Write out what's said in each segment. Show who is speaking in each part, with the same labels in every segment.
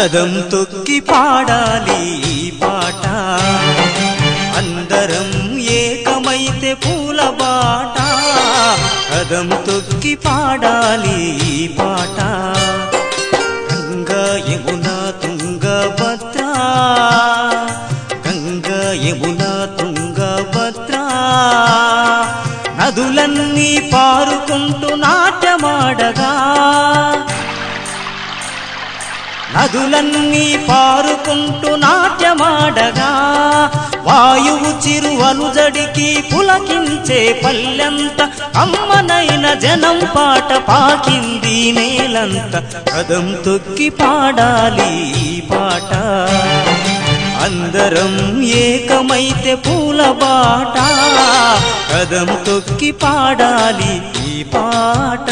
Speaker 1: కదం తొక్కి పాడాలి ఈ పాట అందరం ఏకమైతే పూల బాట కదం తొక్కి పాడాలి ఈ పాట గంగా యమున తుంగభద్ర గంగా యమున తుంగభద్ర నదులన్నీ పారుకుంటూ నాట్యమాడగా నదులన్నీ పారుకుంటూ నాట్యమాడగా వాయువు చిరువనుజడికి పులకించే పల్లెంత అమ్మనైన జనం పాట పాకింది నేలంత కదం తొక్కి పాడాలి ఈ పాట అందరం ఏకమైతే పూల బాట కదం తొక్కి పాడాలి ఈ పాట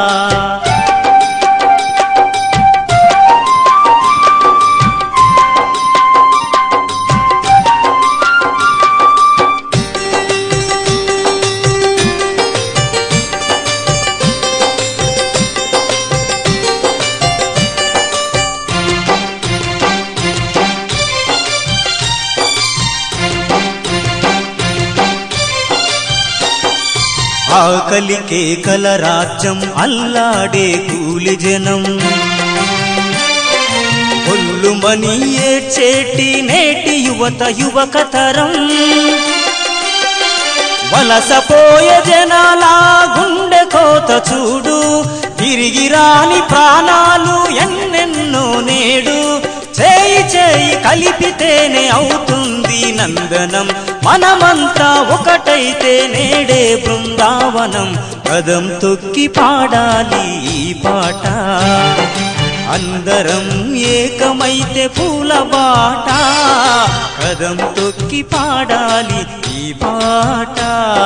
Speaker 1: ఆకలి కేకల రాజ్యం అల్లాడే కూలి జనం ఒల్లుమని ఏడ్చేటి నేటి యువత యువక తరం వలసపోయే జనాల గుండె కోత చూడు తిరిగి రాని ప్రాణాలు ఎన్నెన్నో నేడు చేయి చేయి కలిపితేనే అవుతుంది నందనం మనమంతా ఒకటైతే నేడే బృందావనం పదం తొక్కి పాడాలి ఈ పాట అందరం ఏకమైతే పూల బాట కదం తొక్కి పాడాలి ఈ పాట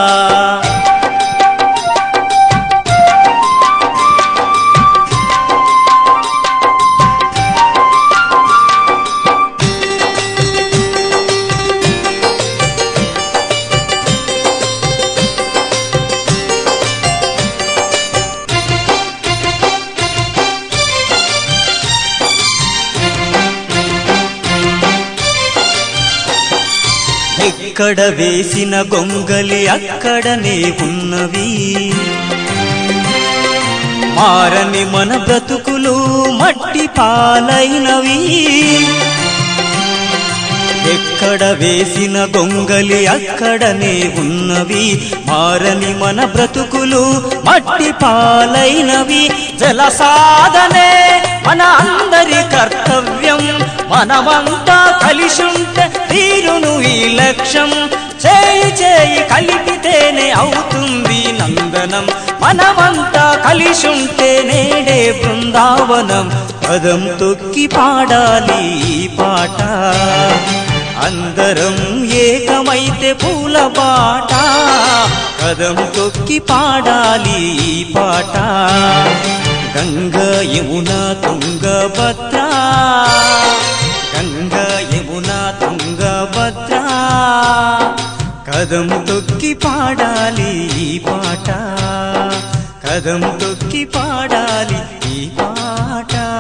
Speaker 1: ఎక్కడ వేసిన గొంగలి అక్కడనే ఉన్నవి మారని మన బ్రతుకులు మట్టి పాలైనవి ఎక్కడ వేసిన గొంగలి అక్కడనే ఉన్నవి మారని మన బ్రతుకులు మట్టి పాలైనవి జల సాధనే మన అందరి కర్తవ్యం మనమంతా కలిసుంటే తీరును ఈ లక్ష్యం చేయి చేయి కలిపితేనే అవుతుంది నందనం మనమంతా కలిసుంటే నేడే బృందావనం పదం తొక్కి పాడాలి ఈ పాట అందరం ఏకమైతే పూల బాట కదం తొక్కి పాడాలి ఈ పాట గంగా యమున తుంగభద్ర గంగా యమున తుంగభద్ర కదం తొక్కి పాడాలి ఈ పాట కదం తొక్కి పాడాలి ఈ పాట